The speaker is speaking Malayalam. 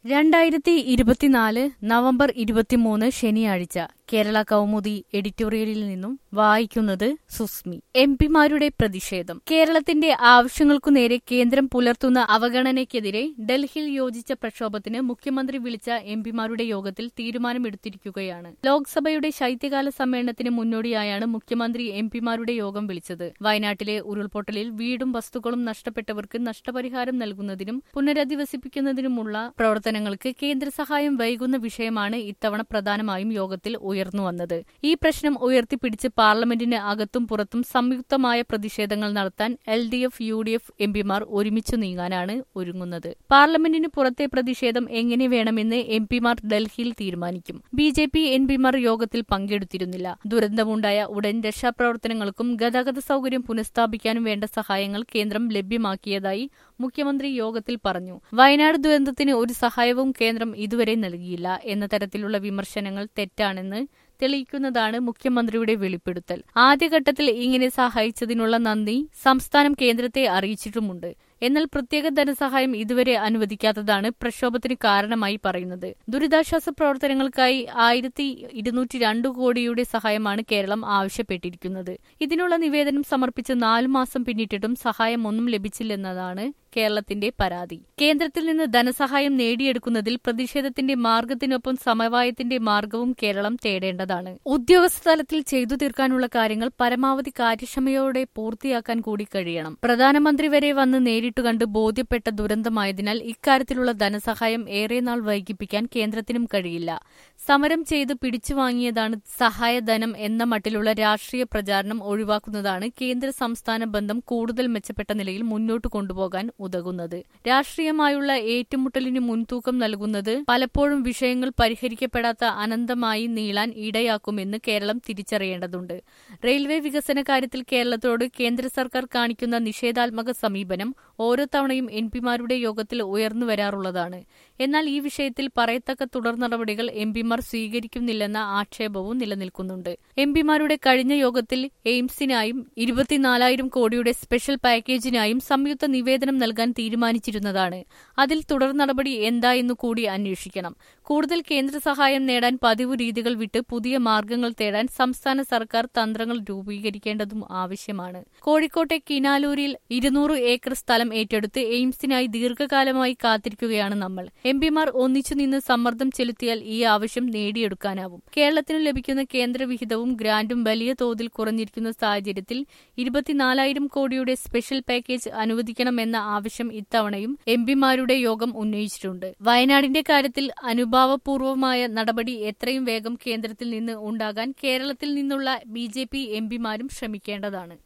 രണ്ടായിരത്തി ഇരുപത്തിനാല് നവംബർ ഇരുപത്തിമൂന്ന് ശനിയാഴ്ച കേരള കൗമുദി എഡിറ്റോറിയലിൽ നിന്നും വായിക്കുന്നത് സുസ്മി എം പിമാരുടെ പ്രതിഷേധം കേരളത്തിന്റെ ആവശ്യങ്ങൾക്കു നേരെ കേന്ദ്രം പുലർത്തുന്ന അവഗണനയ്ക്കെതിരെ ഡൽഹിയിൽ യോജിച്ച പ്രക്ഷോഭത്തിന് മുഖ്യമന്ത്രി വിളിച്ച എം പിമാരുടെ യോഗത്തിൽ തീരുമാനമെടുത്തിരിക്കുകയാണ് ലോക്സഭയുടെ ശൈത്യകാല സമ്മേളനത്തിന് മുന്നോടിയായാണ് മുഖ്യമന്ത്രി എം പിമാരുടെ യോഗം വിളിച്ചത് വയനാട്ടിലെ ഉരുൾപൊട്ടലിൽ വീടും വസ്തുക്കളും നഷ്ടപ്പെട്ടവർക്ക് നഷ്ടപരിഹാരം നൽകുന്നതിനും പുനരധിവസിപ്പിക്കുന്നതിനുമുള്ള പ്രവർത്തനങ്ങൾക്ക് കേന്ദ്ര സഹായം വൈകുന്ന വിഷയമാണ് ഇത്തവണ പ്രധാനമായും യോഗത്തിൽ ഉയർന്നുവന്നത് ഈ പ്രശ്നം ഉയർത്തിപ്പിടിച്ച് പാർലമെന്റിന് അകത്തും പുറത്തും സംയുക്തമായ പ്രതിഷേധങ്ങൾ നടത്താൻ L D F U D F എംപിമാർ ഒരുമിച്ചു നീങ്ങാനാണ് ഒരുങ്ങുന്നത് പാർലമെന്റിന് പുറത്തെ പ്രതിഷേധം എങ്ങനെ വേണമെന്ന് എംപിമാർ ഡൽഹിയിൽ തീരുമാനിക്കും ബി ജെ പി എംപിമാർ യോഗത്തിൽ പങ്കെടുത്തിരുന്നില്ല ദുരന്തമുണ്ടായ ഉടൻ രക്ഷാപ്രവർത്തനങ്ങൾക്കും ഗതാഗത സൌകര്യം പുനഃസ്ഥാപിക്കാനും വേണ്ട സഹായങ്ങൾ കേന്ദ്രം ലഭ്യമാക്കിയതായി മുഖ്യമന്ത്രി യോഗത്തിൽ പറഞ്ഞു വയനാട് ദുരന്തത്തിന് ഒരു സഹായവും കേന്ദ്രം ഇതുവരെ നൽകിയില്ല എന്ന തരത്തിലുള്ള വിമർശനങ്ങൾ തെറ്റാണെന്ന് തെളിയിക്കുന്നതാണ് മുഖ്യമന്ത്രിയുടെ വെളിപ്പെടുത്തൽ ആദ്യഘട്ടത്തിൽ ഇങ്ങനെ സഹായിച്ചതിനുള്ള നന്ദി സംസ്ഥാനം കേന്ദ്രത്തെ അറിയിച്ചിട്ടുമുണ്ട് എന്നാൽ പ്രത്യേക ധനസഹായം ഇതുവരെ അനുവദിക്കാത്തതാണ് പ്രക്ഷോഭത്തിന് കാരണമായി പറയുന്നത് ദുരിതാശ്വാസ പ്രവർത്തനങ്ങൾക്കായി ആയിരത്തി ഇരുന്നൂറ്റി രണ്ട് കോടിയുടെ സഹായമാണ് കേരളം ആവശ്യപ്പെട്ടിരിക്കുന്നത് ഇതിനുള്ള നിവേദനം സമർപ്പിച്ച് നാലു മാസം പിന്നിട്ടിട്ടും സഹായം ഒന്നും ലഭിച്ചില്ലെന്നതാണ് കേരളത്തിന്റെ പരാതി കേന്ദ്രത്തിൽ നിന്ന് ധനസഹായം നേടിയെടുക്കുന്നതിൽ പ്രതിഷേധത്തിന്റെ മാർഗത്തിനൊപ്പം സമവായത്തിന്റെ മാർഗവും കേരളം തേടേണ്ടതാണ് ഉദ്യോഗസ്ഥ തലത്തിൽ ചെയ്തു തീർക്കാനുള്ള കാര്യങ്ങൾ പരമാവധി കാര്യക്ഷമയോടെ പൂർത്തിയാക്കാൻ കൂടി കഴിയണം പ്രധാനമന്ത്രി വരെ വന്ന് നേരിട്ട് കണ്ട് ബോധ്യപ്പെട്ട ദുരന്തമായതിനാൽ ഇക്കാര്യത്തിലുള്ള ധനസഹായം ഏറെ നാൾ വൈകിപ്പിക്കാൻ കേന്ദ്രത്തിനും കഴിയില്ല സമരം ചെയ്ത് പിടിച്ചു വാങ്ങിയതാണ് സഹായധനം എന്ന മട്ടിലുള്ള രാഷ്ട്രീയ പ്രചാരണം ഒഴിവാക്കുന്നതാണ് കേന്ദ്ര സംസ്ഥാന ബന്ധം കൂടുതൽ മെച്ചപ്പെട്ട നിലയിൽ മുന്നോട്ട് കൊണ്ടുപോകാൻ ഉതകുന്നത് രാഷ്ട്രീയമായുള്ള ഏറ്റുമുട്ടലിന് മുൻതൂക്കം നൽകുന്നത് പലപ്പോഴും വിഷയങ്ങൾ പരിഹരിക്കപ്പെടാത്ത അനന്തമായി നീളാൻ ഇടയാക്കുമെന്ന് കേരളം തിരിച്ചറിയേണ്ടതുണ്ട് റെയിൽവേ വികസന കാര്യത്തിൽ കേരളത്തോട് കേന്ദ്ര സർക്കാർ കാണിക്കുന്ന നിഷേധാത്മക സമീപനം ഓരോ തവണയും എം പിമാരുടെ യോഗത്തിൽ ഉയർന്നു വരാറുള്ളതാണ് എന്നാൽ ഈ വിഷയത്തിൽ പറയത്തക്ക തുടർ നടപടികൾ എം പിമാർ സ്വീകരിക്കുന്നില്ലെന്ന ആക്ഷേപവും നിലനിൽക്കുന്നുണ്ട് എം പിമാരുടെ കഴിഞ്ഞ യോഗത്തിൽ എയിംസിനായും ഇരുപത്തിനാലായിരം കോടിയുടെ സ്പെഷ്യൽ പാക്കേജിനായും സംയുക്ത നിവേദനം നൽകാൻ തീരുമാനിച്ചിരുന്നതാണ് അതിൽ തുടർ നടപടി എന്തായെന്നു കൂടി അന്വേഷിക്കണം കൂടുതൽ കേന്ദ്ര സഹായം നേടാൻ പതിവ് രീതികൾ വിട്ട് പുതിയ മാർഗങ്ങൾ തേടാൻ സംസ്ഥാന സർക്കാർ തന്ത്രങ്ങൾ രൂപീകരിക്കേണ്ടതും ആവശ്യമാണ് കോഴിക്കോട്ടെ കിനാലൂരിൽ ഇരുന്നൂറ് ഏക്കർ സ്ഥലം ഏറ്റെടുത്ത് എയിംസിനായി ദീർഘകാലമായി കാത്തിരിക്കുകയാണ് നമ്മൾ എം പിമാർ ഒന്നിച്ചു നിന്ന് സമ്മർദ്ദം ചെലുത്തിയാൽ ഈ ആവശ്യം നേടിയെടുക്കാനാവും കേരളത്തിന് ലഭിക്കുന്ന കേന്ദ്ര വിഹിതവും ഗ്രാന്റും വലിയ തോതിൽ കുറഞ്ഞിരിക്കുന്ന സാഹചര്യത്തിൽ ഇരുപത്തിനാലായിരം കോടിയുടെ സ്പെഷ്യൽ പാക്കേജ് അനുവദിക്കണമെന്ന ആവശ്യം ഇത്തവണയും എം പിമാരുടെ യോഗം ഉന്നയിച്ചിട്ടുണ്ട് വയനാടിന്റെ കാര്യത്തിൽ അനുഭാവപൂർവമായ നടപടി എത്രയും വേഗം കേന്ദ്രത്തിൽ നിന്ന് ഉണ്ടാകാൻ കേരളത്തിൽ നിന്നുള്ള ബി ജെ പി എം പിമാരും ശ്രമിക്കേണ്ടതാണ്